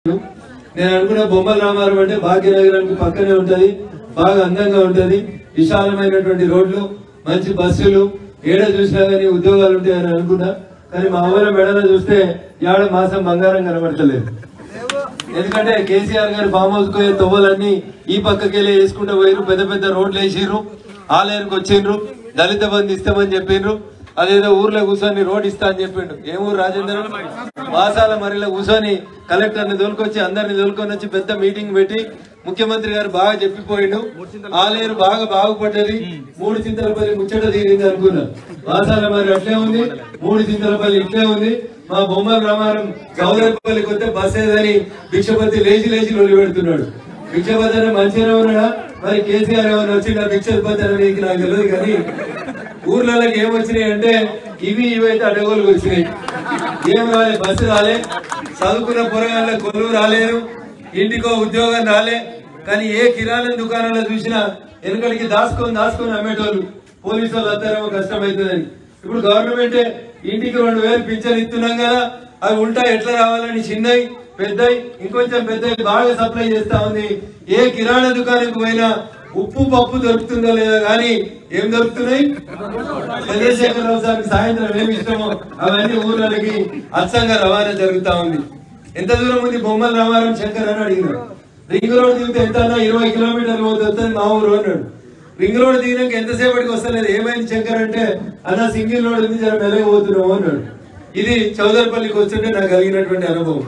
నేను అనుకున్న బొమ్మల రామారం అంటే భాగ్యనగరానికి పక్కనే ఉంటది బాగా అందంగా ఉంటది విశాలమైనటువంటి రోడ్లు మంచి బస్సులు ఏడ చూసినా గానీ ఉద్యోగాలు ఉంటాయని అనుకున్నా కానీ మా ఊర మెడలో చూస్తే ఏడ మాసం బంగారం కనబడతలేదు ఎందుకంటే కేసీఆర్ గారు ఫామ్ హౌస్ పోయే తొవ్వలన్నీ ఈ పక్కకెళ్ళి వేసుకుంటూ పోయిరు పెద్ద పెద్ద రోడ్లు వేసిర్రు ఆలయానికి వచ్చిండ్రు దళిత బంధు ఇస్తామని చెప్పిండ్రు అదేదో ఊర్లో కూర్చొని రోడ్ ఇస్తా అని చెప్పిండు ఏ ఊరు రాజేంద్ర వాసాల మరిలో కూర్చొని కలెక్టర్ని దొలుకొచ్చి అందరిని దొలుకొని వచ్చి పెద్ద మీటింగ్ పెట్టి ముఖ్యమంత్రి గారు బాగా చెప్పిపోయిండు ఆలేరు బాగా బాగుపడ్డది మూడు చింతలపల్లి ముచ్చట తీరింది అనుకున్నా వాసాల మరి అట్లే ఉంది మూడు చింతలపల్లి ఇట్లే ఉంది మా బొమ్మల రామారం చౌదరిపల్లికి వస్తే బస్ ఏదని భిక్షపతి లేచి లేచి లొలి పెడుతున్నాడు భిక్షపతి అనే మంచిగానే ఉన్నాడా మరి కేసీఆర్ ఏమైనా వచ్చిందా భిక్షపతి అని నీకు నాకు తెలియదు కానీ ఊర్లలోకి ఏం వచ్చినాయి అంటే ఇవి ఇవైతే అడగోలు వచ్చినాయి ఏం రాలే బస్సు రాలే చదువుకున్న పొరగాళ్ళ కొలువు రాలేదు ఇంటికో ఉద్యోగం రాలే కానీ ఏ కిరాణా దుకాణంలో చూసినా వెనుకడికి దాచుకొని దాచుకొని అమ్మేటోళ్ళు పోలీసు వాళ్ళు అందరేమో కష్టమవుతుందని ఇప్పుడు గవర్నమెంట్ ఇంటికి రెండు వేలు పింఛన్ ఇస్తున్నాం కదా అవి ఉంటా ఎట్లా రావాలని చిన్నవి పెద్దవి ఇంకొంచెం పెద్దవి బాగా సప్లై చేస్తా ఉంది ఏ కిరాణా దుకాణంకి పోయినా ఉప్పు పప్పు దొరుకుతుందో లేదో కానీ ఏం దొరుకుతున్నాయి చంద్రశేఖరరావు సార్కి సాయంత్రం ఏమి ఇష్టమో అవన్నీ ఊర్లకి అచ్చంగా రవాణా జరుగుతా ఉంది ఎంత దూరం ఉంది బొమ్మల రామారం శంకర్ అని అడిగినాడు రింగ్ రోడ్ దిగితే ఎంత అన్నా ఇరవై కిలోమీటర్లు పోతుంది మా ఊరు అన్నాడు రింగ్ రోడ్ దిగినాక ఎంతసేపటికి వస్తలేదు ఏమైంది శంకర్ అంటే అన్న సింగిల్ రోడ్ ఉంది జర మెల్లగా పోతున్నావు అన్నాడు ఇది చౌదరిపల్లికి వస్తుంటే నాకు కలిగినటువంటి అనుభవం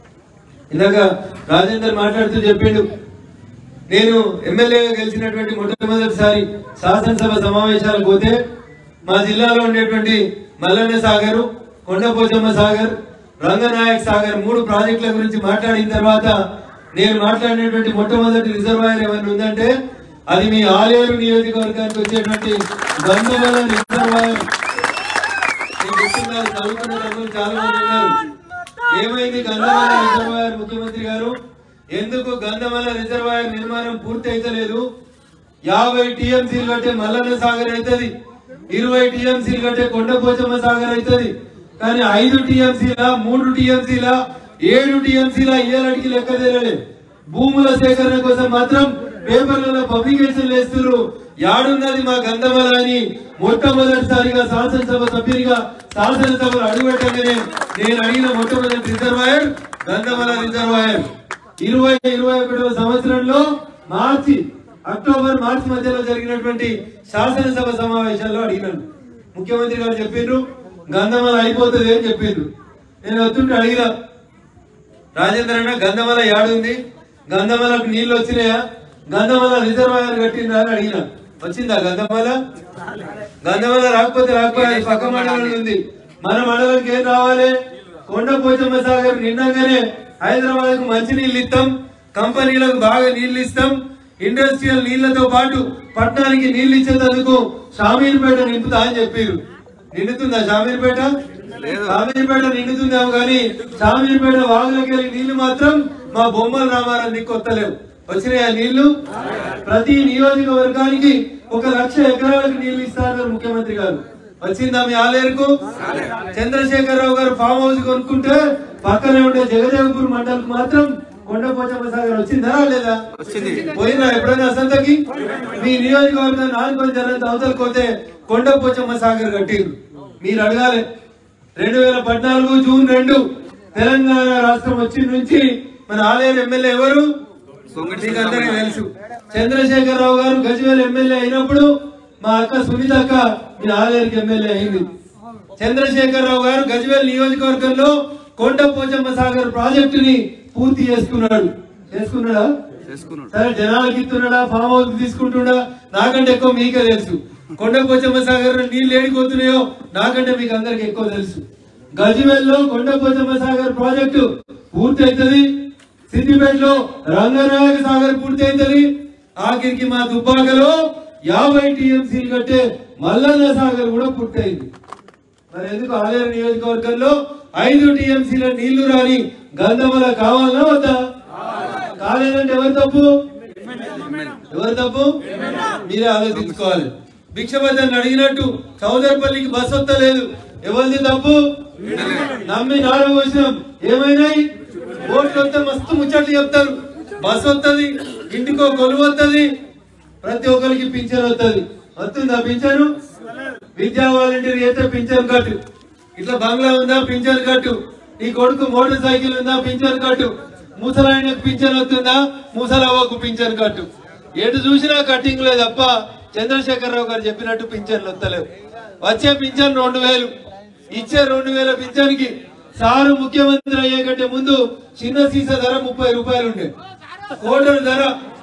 ఇందాక రాజేందర్ మాట్లాడుతూ చెప్పిండు నేను ఎమ్మెల్యేగా గెలిచినటువంటి మొట్టమొదటిసారి శాసనసభ సమావేశాలకు పోతే మా జిల్లాలో ఉండేటువంటి మల్లన్న సాగర్ కొండపోచమ్మ సాగర్ రంగనాయక్ సాగర్ మూడు ప్రాజెక్టుల గురించి మాట్లాడిన తర్వాత నేను మాట్లాడినటువంటి మొట్టమొదటి రిజర్వాయర్ ఏమైనా ఉందంటే అది మీ ఆలేరు నియోజకవర్గానికి వచ్చేటువంటి గంధమల రిజర్వాయర్ నేను చెప్తున్నాను చదువుకున్న తమ్ముళ్ళు చాలా మంది ఉన్నారు ఏమైంది గంధమాల రిజర్వాయర్ ముఖ్యమంత్రి గారు ఎందుకు గంధమాల రిజర్వాయర్ నిర్మాణం పూర్తి అయితలేదు యాభై టీఎంసీలు కట్టే మల్లన్న సాగర్ అవుతుంది ఇరవై టీఎంసీలు కట్టే కొండపోచమ్మ సాగర్ అవుతుంది కానీ ఐదు టీఎంసీల మూడు టీఎంసీల ఏడు టీఎంసీల ఇయ్యాలడికి లెక్క తెలియలేదు భూముల సేకరణ కోసం మాత్రం పేపర్లలో పబ్లికేషన్ వేస్తున్నారు యాడున్నది మా గంధమల అని మొట్టమొదటిసారిగా శాసనసభ సభ్యునిగా శాసనసభలో అడుగుపెట్టగానే నేను అడిగిన మొట్టమొదటి రిజర్వాయర్ గంధమల రిజర్వాయర్ ఇరవై ఇరవై ఒకటవ సంవత్సరంలో మార్చి అక్టోబర్ మార్చి మధ్యలో జరిగినటువంటి శాసనసభ సమావేశాల్లో అడిగినాను ముఖ్యమంత్రి గారు చెప్పిండ్రు గంధమల అయిపోతుంది అని చెప్పిండ్రు నేను వస్తుంటే అడిగినా రాజేంద్ర అన్న గంధమల యాడుంది గంధమలకు నీళ్లు వచ్చినాయా గంధమల రిజర్వాయర్ కట్టిందా అని అడిగిన వచ్చిందా గంధమల గంధమల రాకపోతే రాకపోతే పక్క మండలం ఉంది మన మండలానికి ఏం రావాలి కొండ పోచమ్మ సాగర్ నిండంగానే హైదరాబాద్ కు మంచి నీళ్లు ఇస్తాం కంపెనీలకు బాగా నీళ్లు ఇస్తాం ఇండస్ట్రియల్ నీళ్లతో పాటు పట్టణానికి నీళ్లు ఇచ్చేందుకు షామీర్పేట నింపుతా అని చెప్పారు నిండుతుందా షామీర్పేట షామీర్పేట నిండుతుందేమో కానీ షామీర్పేట వాగులకి వెళ్ళి నీళ్లు మాత్రం మా బొమ్మల రామారావు దిక్కొత్తలేవు వచ్చినాయా నీళ్లు ప్రతి నియోజకవర్గానికి ఒక లక్ష ఎకరాలకు నీళ్లు ఇస్తారన్నారు ముఖ్యమంత్రి గారు వచ్చిందా మీ ఆలేరుకు చంద్రశేఖరరావు గారు ఫామ్ హౌస్ కొనుక్కుంటే పక్కనే ఉండే జగదేవపూర్ మండలకు మాత్రం కొండపోచమ్మ సాగర్ వచ్చిందా లేదా పోయినా ఎప్పుడైనా అసంతకి మీ నియోజకవర్గం నాలుగు జనంత అవతలకు పోతే కొండపోచమ్మ సాగర్ కట్టిరు మీరు అడగాలి రెండు వేల పద్నాలుగు జూన్ రెండు తెలంగాణ రాష్ట్రం వచ్చిన నుంచి మన ఆలయం ఎమ్మెల్యే ఎవరు మీకు అందరికీ తెలుసు చంద్రశేఖరరావు గారు గజ్వేల్ ఎమ్మెల్యే అయినప్పుడు మా అక్క సునీత అక్క మీ ఆలయానికి ఎమ్మెల్యే అయింది చంద్రశేఖరరావు గారు గజ్వేల్ నియోజకవర్గంలో కొండ పోచమ్మ సాగర్ ప్రాజెక్టుని పూర్తి చేసుకున్నాడు చేసుకున్నాడా సరే జనాలకి ఇస్తున్నాడా ఫామ్ హౌస్ తీసుకుంటున్నా నాకంటే ఎక్కువ మీకే తెలుసు కొండ పోచమ్మ సాగర్ నీళ్ళు ఏడిపోతున్నాయో నాకంటే మీకు అందరికి ఎక్కువ తెలుసు గజ్వేల్లో కొండ పోచమ్మ సాగర్ ప్రాజెక్టు పూర్తి అవుతుంది సిద్దిపేటలో రంగనాయక సాగర్ పూర్తి అవుతుంది ఆఖరికి మా దుబ్బాకలో యాభై టీఎంసీలు కట్టే మల్లన్న సాగర్ కూడా పూర్తయింది మరి ఎందుకు ఆలేరు నియోజకవర్గంలో ఐదు టీఎంసీల నీళ్లు రాని గంధమల కావాలన్నా వద్దా కాలేదంటే ఎవరు తప్పు ఎవరు తప్పు మీరే ఆలోచించుకోవాలి భిక్షపతిని అడిగినట్టు చౌదరిపల్లికి బస్ వస్తలేదు ఎవరిది తప్పు నమ్మి నాడు వచ్చినాం ఏమైనాయి ఓట్లు వస్తే మస్తు ముచ్చట్లు చెప్తారు బస్ వస్తుంది ఇంటికో కొలువు వస్తుంది ప్రతి ఒక్కరికి పింఛన్ వస్తుంది వస్తుందా పింఛను విద్యా వాలంటీర్ అయితే పింఛన్ కట్టు ఇట్లా బంగ్లా ఉందా పింఛన్ కట్టు నీ కొడుకు మోటార్ సైకిల్ ఉందా పింఛన్ కట్టు ముసలాయనకు పింఛన్ వస్తుందా ముసలవ్వకు పింఛన్ కట్టు ఎటు చూసినా కట్టింగ్ లేదు తప్ప చంద్రశేఖరరావు గారు చెప్పినట్టు పింఛన్లు వస్తలేవు వచ్చే పింఛన్ రెండు వేలు ఇచ్చే రెండు వేల పింఛన్కి సారు ముఖ్యమంత్రి అయ్యే కంటే ముందు చిన్న సీసా ధర ముప్పై రూపాయలు ఉండే కోటర్ ధర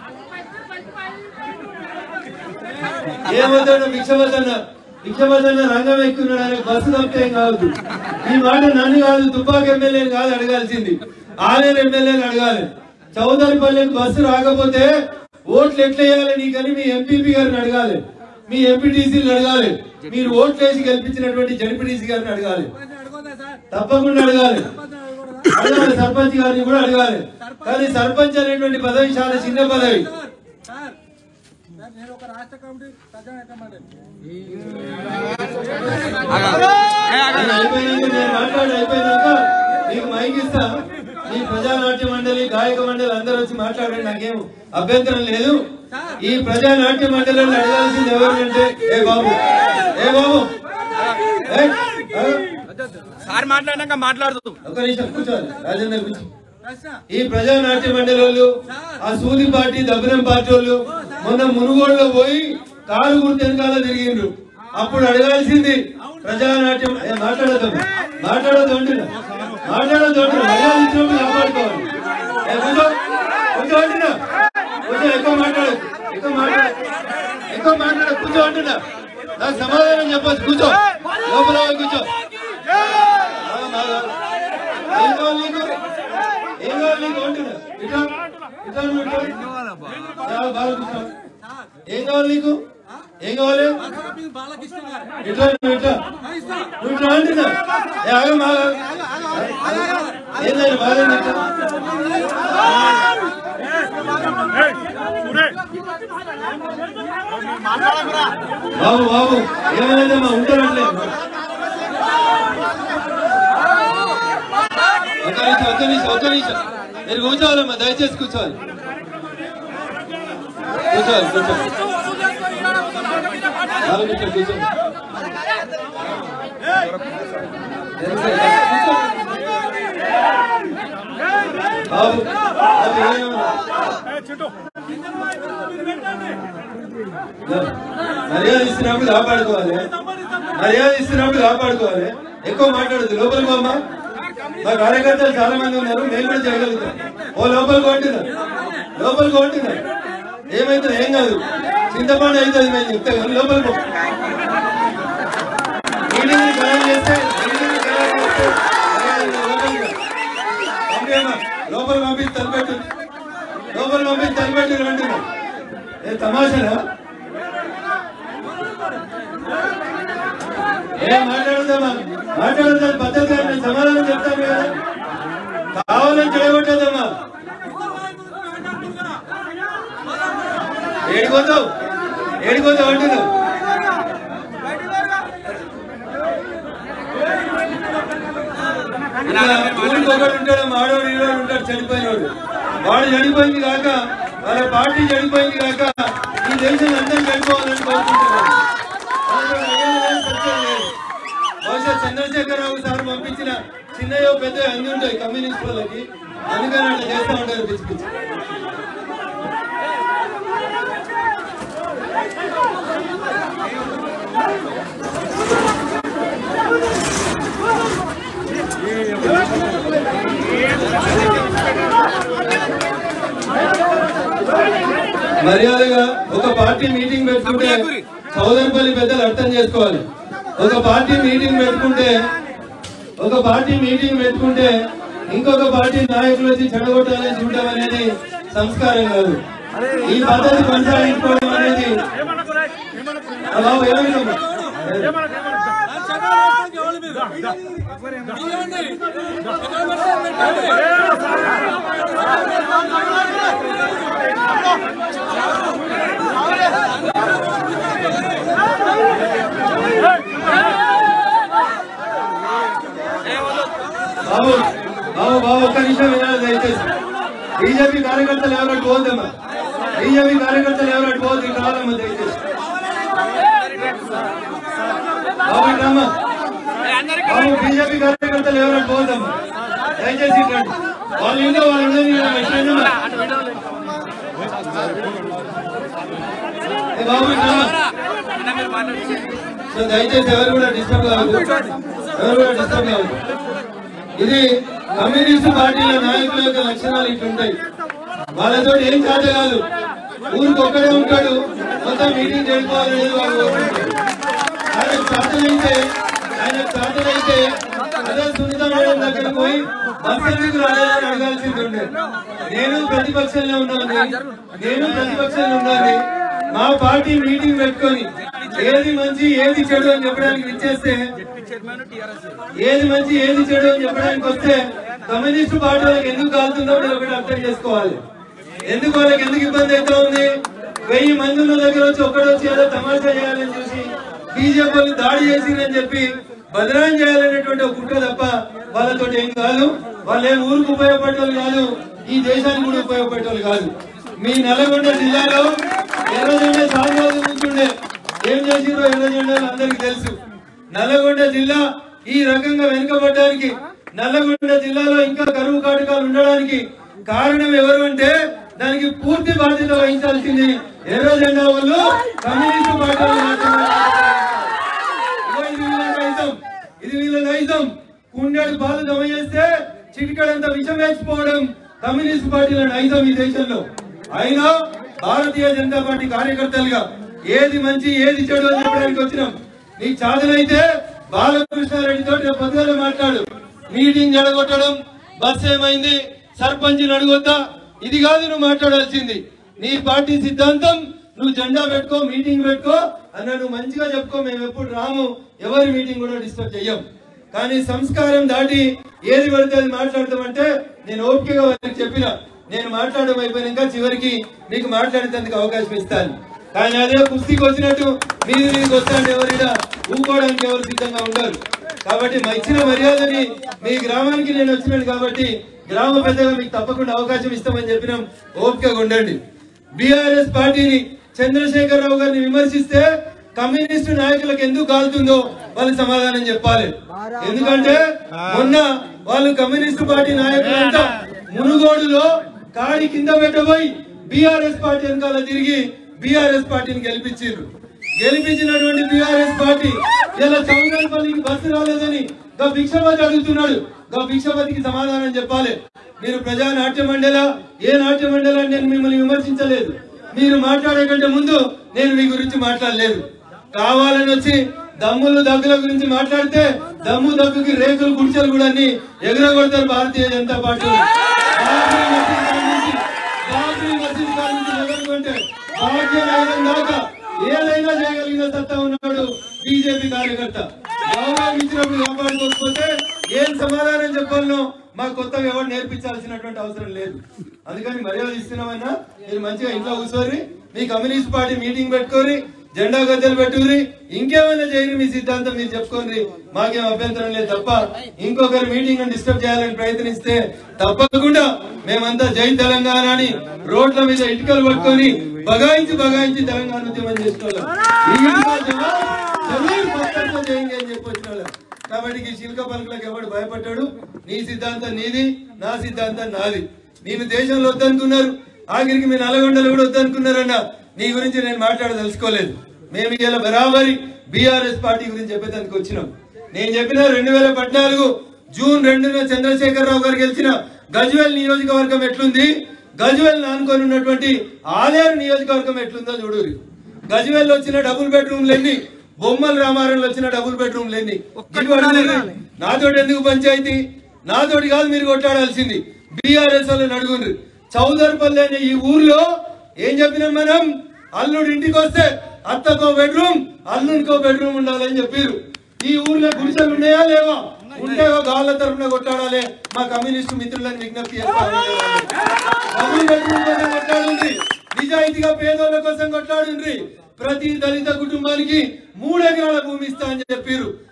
ఏమవుతాడు భిక్షమతన్న భిక్షమతన్న రంగం ఎక్కున్నాడు ఆయన బస్సు తప్పితే ఏం కావద్దు ఈ మాట నన్ను కాదు తుపాక్ ఎమ్మెల్యేని కాదు అడగాల్సింది ఆలేరు ఎమ్మెల్యేని అడగాలి చౌదరిపల్లెకి బస్సు రాకపోతే ఓట్లు ఎట్లా వేయాలి నీకని మీ ఎంపీపీ గారిని అడగాలి మీ ఎంపీటీసీని అడగాలి మీరు ఓట్లు వేసి గెలిపించినటువంటి జడ్పీటీసీ గారిని అడగాలి తప్పకుండా అడగాలి అడగాలి సర్పంచ్ గారిని కూడా అడగాలి కానీ సర్పంచ్ అనేటువంటి పదవి చాలా చిన్న పదవి సార్ సార్, నేను ఒక రాష్ట్ర కమిటీ ప్రజానేత మండలి నేను అయిపోయినాక నేను మాట్లాడి అయిపోయినాక నీకు మైక్ ఇస్తా ఈ ప్రజానాట్య మండలి గాయక మండలి అందరూ వచ్చి మాట్లాడండి నాకేం అభ్యంతరం లేదు ఈ ప్రజానాట్య మండలిని అడగాల్సింది ఎవరంటే ఏ బాబు ఏ బాబు ఏ, ఆ, సార్ మాట్లాడినాక మాట్లాడుతూ ఒక్క నిమిషం కూర్చోవాలి రాజేందర్ కూర్చో ప్రశ్న ఈ ప్రజానాట్య మండలి వాళ్ళు ఆ సూది పార్టీ దబ్బరం పార్టీ వాళ్ళు మొన్న మునుగోడులో పోయి కారు గుర్తు వెనకాల తిరిగిండ్రు అప్పుడు అడగాల్సింది ప్రజానాట్యం ఏ, మాట్లాడొద్దు మాట్లాడొద్దు అంటున్నా మాట్లాడొద్దు అంటున్నా మర్యాద ఇచ్చినప్పుడు కాపాడుకోవాలి ఏ, కూర్చో కూర్చో అంటున్నా కూర్చో ఎక్కువ మాట్లాడదు ఎక్కువ మాట్లాడు ఎక్కువ మాట్లాడ కూర్చో అంటున్నా నాకు సమాధానం చెప్పొచ్చు కూర్చో లోపల పోయి కూర్చో ఆగు, ఆగు, ఆగు. ఏం కావాలి నీకు ఏం కావాలి నీకు అంటున్నా ఇట్లా ఇట్లా నువ్వు ఇట్లా. చాలా బాగా కూర్చో. ఏం కావాలి నీకు ఏం కావాలి కాపీ బాలకృష్ణ గారు ఇట్లా నువ్వు ఇట్లా ఇస్తా. నువ్వు ఇట్లా అంటున్నా ఏ ఆగం ఆగం ఏంటంటే బాధ ఏంది ఇట్లా? బాబు బాబు ఏమైందమ్మా ఉంటారట్లేదు ఒక్క నిమిషం ఒక్క నిమిషం ఒక్క నిమిషం మీరు కూర్చోవాలమ్మా దయచేసి కూర్చోవాలి కూర్చోవాలి కూర్చోవాలి నాలుగు నిమిషాలు కూర్చోండి బాబు బాబు ఏమన్నా? మర్యాద ఇస్తున్నప్పుడు కాపాడుకోవాలి మర్యాద ఇస్తున్నప్పుడు కాపాడుకోవాలి ఎక్కువ మాట్లాడదు లోపలికి పోమ్మా మా కార్యకర్తలు చాలా మంది ఉన్నారు మేము కూడా చేయగలుగుతాం ఓ లోపలికి కొట్టినా లోపలికి కొట్టినా ఏమైతుంది ఏం కాదు చింతపండు అవుతుంది మేము చెప్తే కానీ లోపలికి పో మీటింగ్ ఖరారు చేస్తే మీటింగ్ ఖరారు చేస్తే లోపలికి రా. పంపేమ్మా లోపల పంపించి తలపెట్టు లోపల పంపించి తలపెట్టు అంటున్నా ఏ తమాషనా ఏం మాట్లాడదామా మాట్లాడదా పద్ధతి నేను సమాధానం చెప్తాను కదా కావాలని చేయబట్టదమ్మా ఏడిపోతావు ఏడిపోతావు అంటున్నావు ఇలా ఊరికి ఒకడు ఉంటాడు మాడోడు ఈడోడు ఉంటాడు చనిపోయినోడు వాడు చనిపోయింది కాక వాళ్ళ పార్టీ చనిపోయింది కాక ఈ దేశం అందరం చనిపోవాలని కోరుకుంటున్నాడు అందుకని అయ్యేది లేదు, సత్యం లేదు. బహుశా చంద్రశేఖరరావు సార్ పంపించిన చిన్నయో పెద్ద అన్ని ఉంటాయి కమ్యూనిస్ట్ వాళ్ళకి అందుకని అట్లా చేస్తా ఉంటారు పిచ్చి పిచ్చి మర్యాదగా ఒక పార్టీ మీటింగ్ పెట్టుకుంటే చౌదరిపల్లి పెద్దలు అర్థం చేసుకోవాలి ఒక పార్టీ మీటింగ్ పెట్టుకుంటే ఒక పార్టీ మీటింగ్ పెట్టుకుంటే ఇంకొక పార్టీ నాయకులు వచ్చి చెడగొట్టాలని చూడడం అనేది సంస్కారం కాదు ఈ పద్ధతి కొనసాగించుకోవడం అనేది ఆ బాబు ఏమైందమ్మా? ఎవరు మీరు? ఇవ్వండి. ఎక్కడ పెట్టండి? బాబు బాబు బాబు ఒక్క నిమిషం వినాలి బీజేపీ కార్యకర్తలు ఎవరు అటు పోద్దమ్మా బీజేపీ కార్యకర్తలు ఎవరు అటు పోద్దు ఇటు రావాలమ్మా దయచేసి బాబు ఇటు రమ్మా. బాబు బీజేపీ కార్యకర్తలు ఎవరు అటు పోద్దమ్మా దయచేసి ఇటు రండి. వాళ్ళు ఇంట్లో వాళ్ళు ఉండని ఎక్కడైనా ఏ బాబు ఇటు రమ్మా. సో దయచేసి ఎవరు కూడా డిస్టర్బ్ కావద్దు ఎవరు కూడా డిస్టర్బ్ కావద్దు ఇది కమ్యూనిస్ట్ పార్టీల నాయకుల యొక్క లక్షణాలు ఇట్లుంటాయి వాళ్ళతో ఏం చేత కాదు ఊరికి ఒక్కడే ఉంటాడు మొత్తం మీటింగ్ చేసుకోవాలనేది వాళ్ళు కోరుకుంటారు ఆయన చేతనైతే ఆయన చేతనైతే అదే సునీత మేడం దగ్గరికి పోయి బస్ ఎందుకు రాలేదని అడగాల్సింది ఉండే నేను ప్రతిపక్షంలో ఉన్నాను నేను ప్రతిపక్షంలో ఉన్నాను మా పార్టీ మీటింగ్ పెట్టుకొని ఏది మంచి ఏది చెడు అని చెప్పడానికి ఇచ్చేస్తే ఏది మంచి ఏది చెడు అని చెప్పడానికి వస్తే కమ్యూనిస్ట్ పార్టీ వాళ్ళకి ఎందుకు కాలుతుందో మీరు ఒకటి అర్థం చేసుకోవాలి ఎందుకు వాళ్ళకి ఎందుకు ఇబ్బంది అవుతా ఉంది వెయ్యి మంది ఉన్న దగ్గర వచ్చి ఒక్కడొచ్చి ఏదో తమాషా చేయాలని చూసి బీజేపీ వాళ్ళు దాడి చేసిందని చెప్పి బదనాం చేయాలనేటువంటి ఒక కుట్ర తప్ప వాళ్ళతో ఏం కాదు వాళ్ళు ఏం ఊరికి ఉపయోగపడేవాళ్ళు కాదు ఈ దేశానికి కూడా ఉపయోగపడేవాళ్ళు కాదు మీ నల్గొండ జిల్లాలో ఎర్రజెండా చాలా రోజులు ఉంటుండే ఏం చేసిందో ఎర్రజెండాలు అందరికీ తెలుసు నల్లగొండ జిల్లా ఈ రకంగా వెనుకబడడానికి నల్లగొండ జిల్లాలో ఇంకా కరువు కాటకాలు ఉండడానికి కారణం ఎవరు అంటే దానికి పూర్తి బాధ్యత వహించాల్సింది ఎర్ర జెండా వాళ్ళు కమ్యూనిస్ట్ పార్టీ వాళ్ళు మాత్రమే. ఇదిగో ఇది వీళ్ళ నైజం ఇది వీళ్ళ నైజం కుండెడు పాలు జమ చేస్తే చిటికడంత విషం వేసిపోవడం కమ్యూనిస్ట్ పార్టీల నైజం ఈ దేశంలో అయినా భారతీయ జనతా పార్టీ కార్యకర్తలుగా ఏది మంచి ఏది చెడు అని చెప్పడానికి వచ్చినాం నీకు చాదనైతే బాలకృష్ణారెడ్డి తోటి రేపు పొద్దుగాల మాట్లాడు మీటింగ్ జడగొట్టడం బస్ ఏమైంది సర్పంచ్ అడగొద్దా ఇది కాదు నువ్వు మాట్లాడాల్సింది నీ పార్టీ సిద్ధాంతం నువ్వు జెండా పెట్టుకో మీటింగ్ పెట్టుకో అన్న నువ్వు మంచిగా చెప్పుకో మేము ఎప్పుడు రాము ఎవరి మీటింగ్ కూడా డిస్టర్బ్ చెయ్యం కానీ సంస్కారం దాటి ఏది పడితే అది మాట్లాడతామంటే నేను ఓపికగా వాళ్ళకి చెప్పిన నేను మాట్లాడడం అయిపోయినాక చివరికి మీకు మాట్లాడేందుకు అవకాశం ఇస్తాను కానీ అదే కుస్తీకి వచ్చినట్టు మీరు మీకు వస్తాంటే ఎవరిడా ఊకోవడానికి ఎవరు సిద్ధంగా ఉండరు కాబట్టి మా ఇచ్చిన మర్యాదని మీ గ్రామానికి నేను వచ్చినాను కాబట్టి గ్రామ పెద్దగా మీకు తప్పకుండా అవకాశం ఇస్తామని చెప్పినాం ఓపికగా ఉండండి బీఆర్ఎస్ పార్టీని చంద్రశేఖర్ రావు గారిని విమర్శిస్తే కమ్యూనిస్టు నాయకులకు ఎందుకు కాలుతుందో వాళ్ళు సమాధానం చెప్పాలి ఎందుకంటే మొన్న వాళ్ళు కమ్యూనిస్టు పార్టీ నాయకులంతా మునుగోడులో కాడి కింద పెట్టబోయి బీఆర్ఎస్ పార్టీ వెనకాల తిరిగి బీఆర్ఎస్ పార్టీని గెలిపించారు గెలిపించినటువంటి బీఆర్ఎస్ పార్టీ ఇలా చౌదరిపల్లికి బస్సు రాలేదని గా భిక్షపతి అడుగుతున్నాడు గా భిక్షపతికి సమాధానం చెప్పాలి మీరు ప్రజా నాట్య మండల ఏ నాట్య మండల అని నేను మిమ్మల్ని విమర్శించలేదు మీరు మాట్లాడే కంటే ముందు నేను మీ గురించి మాట్లాడలేదు కావాలని వచ్చి దమ్ములు దగ్గుల గురించి మాట్లాడితే దమ్ము దగ్గుకి రేకులు గుడిచలు కూడా అన్ని ఎగురగొడతారు భారతీయ జనతా పార్టీ బాబ్రీ మసీద్ కాడ నుంచి బాబ్రీ మసీద్ కాడ నుంచి మొదలుకుంటే భాగ్యనగరం దాకా ఏదైనా చేయగలిగిన సత్తా ఉన్నాడు బీజేపీ కార్యకర్త గౌరవం ఇచ్చినప్పుడు కాపాడుకోకపోతే ఏం సమాధానం చెప్పాలనో మా కొత్తగా ఎవరు నేర్పించాల్సినటువంటి అవసరం లేదు అందుకని మర్యాద ఇస్తున్నామన్నా మీరు మంచిగా ఇంట్లో కూర్చోరి మీ కమ్యూనిస్ట్ పార్టీ మీటింగ్ పెట్టుకోరి జెండా గద్దెలు పెట్టుకుని ఇంకేమైనా చేయని మీ సిద్ధాంతం మీరు చెప్పుకోండి మాకేం అభ్యంతరం లేదు తప్ప ఇంకొకరి మీటింగ్ డిస్టర్బ్ చేయాలని ప్రయత్నిస్తే తప్పకుండా మేమంతా జై తెలంగాణ అని రోడ్ల మీద ఇటుకలు పట్టుకొని బగాయించి బగాయించి తెలంగాణ ఉద్యమం చేసుకోవాలి ఈ ఇటుకల జవాబు జమీన్ పక్కన చేయండి అని చెప్పి వచ్చిన వాళ్ళం. కాబట్టి ఈ శిల్క పలుకులకు ఎవడు భయపడ్డాడు నీ సిద్ధాంతం నీది నా సిద్ధాంతం నాది నేను దేశంలో వద్దనుకున్నారు ఆఖరికి మీ నల్గొండలు కూడా వద్దనుకున్నారన్న నీ గురించి నేను మాట్లాడదలుచుకోలేదు మేము ఇలా బరాబరి బీఆర్ఎస్ పార్టీ గురించి చెప్పేదానికి వచ్చినాం నేను చెప్పిన రెండు వేల పద్నాలుగు జూన్ రెండున చంద్రశేఖరరావు గారు గెలిచిన గజ్వేల్ నియోజకవర్గం ఎట్లుంది గజ్వేల్ ఆనుకొని ఉన్నటువంటి ఆలేరు నియోజకవర్గం ఎట్లుందో చూడురి గజ్వేల్ వచ్చిన డబుల్ బెడ్రూమ్లు ఎన్ని బొమ్మల రామారంలో వచ్చిన డబుల్ బెడ్రూమ్లు ఎన్ని ఇవి అడగలేదు. నాతోటి ఎందుకు పంచాయతీ నాతోటి కాదు మీరు కొట్లాడాల్సింది బీఆర్ఎస్ వాళ్ళని అడుగుండ్రి చౌదర్పల్లి అనే ఈ ఊర్లో ఏం చెప్పినాం మనం అల్లుడు ఇంటికి వస్తే అత్తకో బెడ్రూమ్ అల్లుడికో బెడ్రూమ్ ఉండాలని చెప్పారు ఈ ఊర్లో గుడిసెలు ఉన్నాయా లేవా ఉంటే ఒక గాళ్ళ తరఫున కొట్లాడాలి మా కమ్యూనిస్టు మిత్రులను విజ్ఞప్తి చేస్తా డబుల్ బెడ్రూమ్ కోసం కొట్లాడుండ్రి నిజాయితీగా పేదోళ్ళ కోసం కొట్లాడుండ్రి ప్రతి దళిత కుటుంబానికి మూడు ఎకరాల భూమి ఇస్తా అని చెప్పారు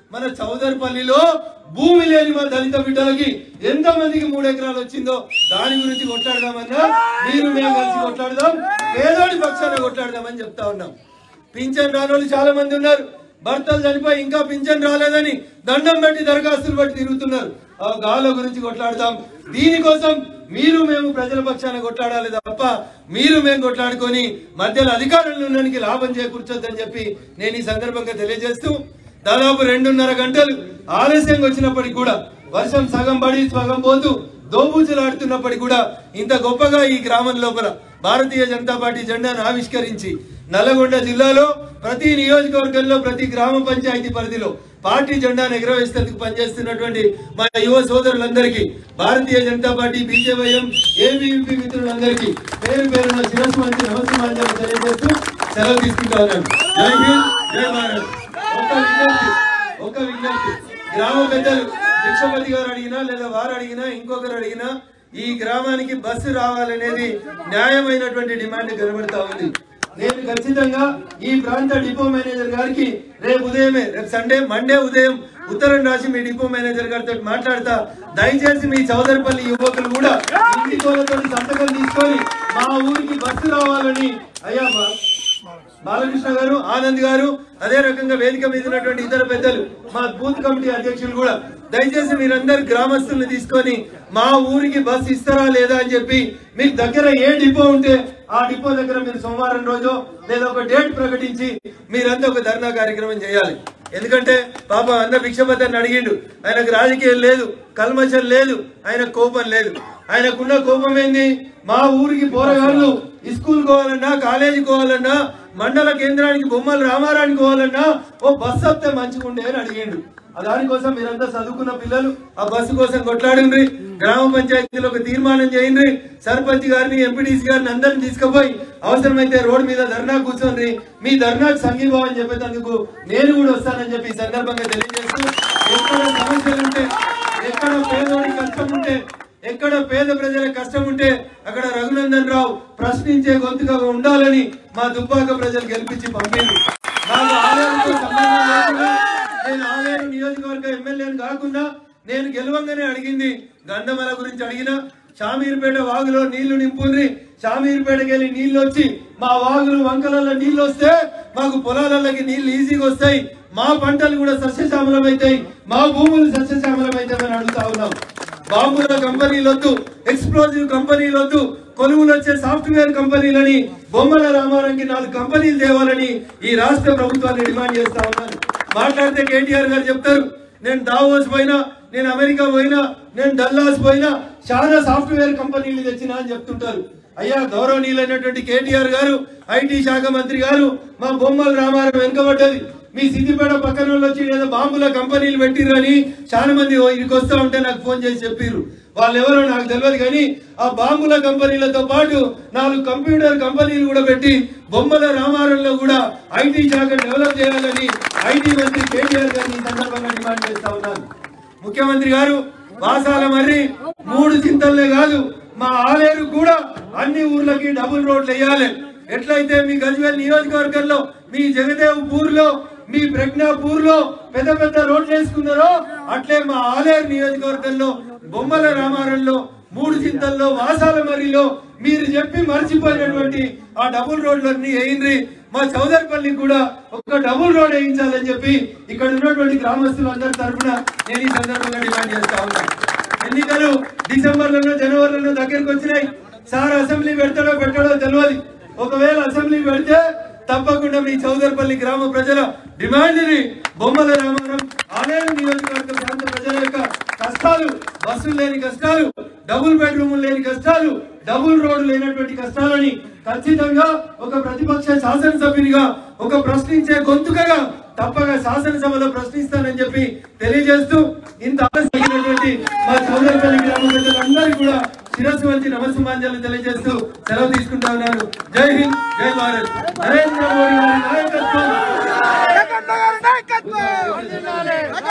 మన చౌదరిపల్లిలో భూమి లేని మా దళిత బిడ్డలకి ఎంత మందికి మూడు ఎకరాలు వచ్చిందో దాని గురించి కొట్లాడదామన్నా మీరు మేము కలిసి కొట్లాడదాం పేదోడి పక్షాన కొట్లాడదామని చెప్తా ఉన్నాం పింఛన్ రాని వాళ్ళు చాలా మంది ఉన్నారు భర్తలు చనిపోయి ఇంకా పింఛన్ రాలేదని దండం పెట్టి దరఖాస్తులు బట్టి తిరుగుతున్నారు ఆ గాలో గురించి కొట్లాడదాం దీనికోసం మీరు మేము ప్రజల పక్షాన కొట్లాడాలి తప్ప మీరు మేము కొట్లాడుకొని మధ్యలో అధికారంలో ఉండడానికి లాభం చేకూర్చొద్దని చెప్పి నేను ఈ సందర్భంగా తెలియజేస్తూ దాదాపు రెండున్నర గంటలు ఆలస్యంగా వచ్చినప్పటికి కూడా వర్షం సగం పడి సగం పోతూ దోబూచులాడుతున్నప్పటికీ కూడా ఇంత గొప్పగా ఈ గ్రామం లోపల భారతీయ జనతా పార్టీ జెండాను ఆవిష్కరించి నల్లగొండ జిల్లాలో ప్రతి నియోజకవర్గంలో ప్రతి గ్రామ పంచాయతీ పరిధిలో పార్టీ జెండాను ఎగురవేసేందుకు పనిచేస్తున్నటువంటి మా యువ సోదరులందరికీ Bharatiya Janata Party BJYM ABVP మిత్రులందరికీ పేరు పేరున శిరస్సు మంచి నమస్కారం తెలియజేస్తూ సెలవు తీసుకుంటా ఉన్నాను జై హింద్ జై భారత్ ఒక్క విజ్ఞప్తి ఒక్క విజ్ఞప్తి గ్రామ పెద్దలు భిక్షపతి గారు అడిగినా లేదా వారు అడిగినా ఇంకొకరు అడిగినా ఈ గ్రామానికి బస్సు రావాలనేది న్యాయమైనటువంటి డిమాండ్ కనబడతా ఉంది నేను ఖచ్చితంగా ఈ ప్రాంత డిపో మేనేజర్ గారికి రేపు ఉదయమే రేపు సండే మండే ఉదయం ఉత్తరం రాసి మీ డిపో మేనేజర్ గారితో మాట్లాడతా దయచేసి మీ చౌదరిపల్లి యువకులు కూడా ఇంటి కోలతో సంతకం తీసుకొని మా ఊరికి బస్సు రావాలని అయ్యా బా- బాలకృష్ణ గారు ఆనంద్ గారు అదే రకంగా వేదిక మీద ఉన్నటువంటి ఇతర పెద్దలు మా బూత్ కమిటీ అధ్యక్షులు కూడా దయచేసి మీరందరు గ్రామస్తుల్ని తీసుకొని మా ఊరికి బస్ ఇస్తారా లేదా అని చెప్పి మీకు దగ్గర ఏ డిపో ఉంటే ఆ డిపో దగ్గర మీరు సోమవారం రోజు లేదా ఒక డేట్ ప్రకటించి మీరంతా ఒక ధర్నా కార్యక్రమం చేయాలి ఎందుకంటే పాప అన్న భిక్షపతిని అడిగిండు ఆయనకు రాజకీయం లేదు కల్మషం లేదు ఆయన కోపం లేదు ఆయనకున్న కోపం ఏంది మా ఊరికి పోరగాళ్ళు స్కూల్ పోవాలన్నా కాలేజీ పోవాలన్నా మండల కేంద్రానికి బొమ్మలు రామారానికి పోవాలన్నా ఓ బస్సు వస్తే మంచిగుండే అని అడిగిండు ఆ దానికోసం మీరంతా చదువుకున్న పిల్లలు ఆ బస్సు కోసం కొట్లాడిండ్రి గ్రామ పంచాయతీలో ఒక తీర్మానం చేయండి సర్పంచ్ గారిని ఎంపీటీసీ గారిని అందరిని తీసుకుపోయి అవసరమైతే రోడ్డు మీద ధర్నా కూర్చోండి మీ ధర్నాకు సంఘీభావం చెప్పేందుకు నేను కూడా వస్తానని చెప్పి ఈ సందర్భంగా తెలియజేస్తూ ఎక్కడ సమస్యలు ఉంటే ఎక్కడ పేదోడి కష్టం ఉంటే ఎక్కడ పేద ప్రజల కష్టం ఉంటే అక్కడ రఘునందన్ రావు ప్రశ్నించే గొంతుగా ఉండాలని మా దుబ్బాక ప్రజలు గెలిపించి పంపింది నాకు ఆలయంతో సంబంధం లేకుండా నేను ఆలయం నియోజకవర్గ ఎమ్మెల్యేని కాకుండా నేను గెలవంగానే అడిగింది గంధమల గురించి అడిగినా షామీర్పేట వాగులో నీళ్లు నింపుండ్రి షామీర్పేటకి వెళ్ళి నీళ్లు వచ్చి మా వాగులు వంకలలో నీళ్లు వస్తే మాకు పొలాలకి నీళ్లు ఈజీగా వస్తాయి మా పంటలు కూడా సస్యశ్యామలం అవుతాయి మా భూములు సస్యశ్యామలం అవుతాయని అడుగుతా ఉన్నాం బాంబుల కంపెనీలు వద్దు ఎక్స్ప్లోజివ్ కంపెనీలు వద్దు కొలువులు వచ్చే సాఫ్ట్వేర్ కంపెనీలని బొమ్మల రామారావుకి నాలుగు కంపెనీలు తేవాలని ఈ రాష్ట్ర ప్రభుత్వాన్ని డిమాండ్ చేస్తా ఉన్నాను మాట్లాడితే కేటీఆర్ గారు చెప్తారు నేను దావోస్ పోయినా నేను అమెరికా పోయినా నేను డల్లాస్ పోయినా చాలా సాఫ్ట్వేర్ కంపెనీలు తెచ్చినా అని చెప్తుంటారు అయ్యా గౌరవనీయులైనటువంటి కేటీఆర్ గారు ఐటీ శాఖ మంత్రి గారు మా బొమ్మల రామారావు వెనుకబడ్డది మీ సిద్దిపేట పక్కన వాళ్ళు వచ్చి ఏదో బాంబుల కంపెనీలు పెట్టిరని చాలా మంది ఓ ఇక్కడికి వస్తా ఉంటే నాకు ఫోన్ చేసి చెప్పిర్రు వాళ్ళు ఎవరో నాకు తెలియదు కానీ ఆ బాంబుల కంపెనీలతో పాటు నాలుగు కంప్యూటర్ కంపెనీలు కూడా పెట్టి బొమ్మల రామారంలో కూడా ఐటీ శాఖ డెవలప్ చేయాలని ఐటీ మంత్రి కేటీఆర్ గారిని ఈ సందర్భంగా డిమాండ్ చేస్తా ఉన్నాను ముఖ్యమంత్రి గారు వాసాల మర్రి మూడు చింతలే కాదు మా ఆలేరు కూడా అన్ని ఊర్లకి డబుల్ రోడ్లు వేయాలి ఎట్లయితే మీ గజ్వేల్ నియోజకవర్గంలో మీ జగదేవ్పూర్ లో మీ ప్రజ్ఞాపూర్ లో పెద్ద పెద్ద రోడ్లు వేసుకున్నారో అట్లే మా ఆలేరు నియోజకవర్గంలో బొమ్మల రామారంలో మూడు చింతల్లో వాసాల మరిలో మీరు చెప్పి మర్చిపోయినటువంటి ఆ డబుల్ రోడ్లన్నీ వేయండి మా చౌదరిపల్లి కూడా ఒక డబుల్ రోడ్ వేయించాలని చెప్పి ఇక్కడ ఉన్నటువంటి గ్రామస్తులందరి తరఫున నేను ఈ సందర్భంగా డిమాండ్ చేస్తా ఉన్నాను ఎన్నికలు డిసెంబర్లలో జనవరిలో దగ్గరికి వచ్చినాయి సార్ అసెంబ్లీ పెడతాడో పెట్టాడో తెలియదు ఒకవేళ అసెంబ్లీ పెడితే తప్పకుండా మీ చౌదరిపల్లి గ్రామ ప్రజల డిమాండ్ ని బొమ్మల రామారం ఆలయం నియోజకవర్గ ప్రాంత ప్రజల యొక్క కష్టాలు బస్సులు లేని కష్టాలు డబుల్ బెడ్రూమ్ లేని కష్టాలు డబుల్ రోడ్డు లేనటువంటి కష్టాలని ఖచ్చితంగా ఒక ప్రతిపక్ష శాసనసభ్యునిగా ఒక ప్రశ్నించే గొంతుకగా తప్పగా శాసనసభలో ప్రశ్నిస్తానని చెప్పి తెలియజేస్తూ ఇంత ఆలస్యమైనటువంటి మా చౌదరిపల్లి గ్రామ ప్రజలందరికీ కూడా శిరస్సు వంచి నమస్సుమాంజలు తెలియజేస్తూ సెలవు తీసుకుంటా ఉన్నాను జై హింద్ జై భారత్ నరేంద్ర మోడీ గారి నాయకత్వం జగన్ గారి నాయకత్వం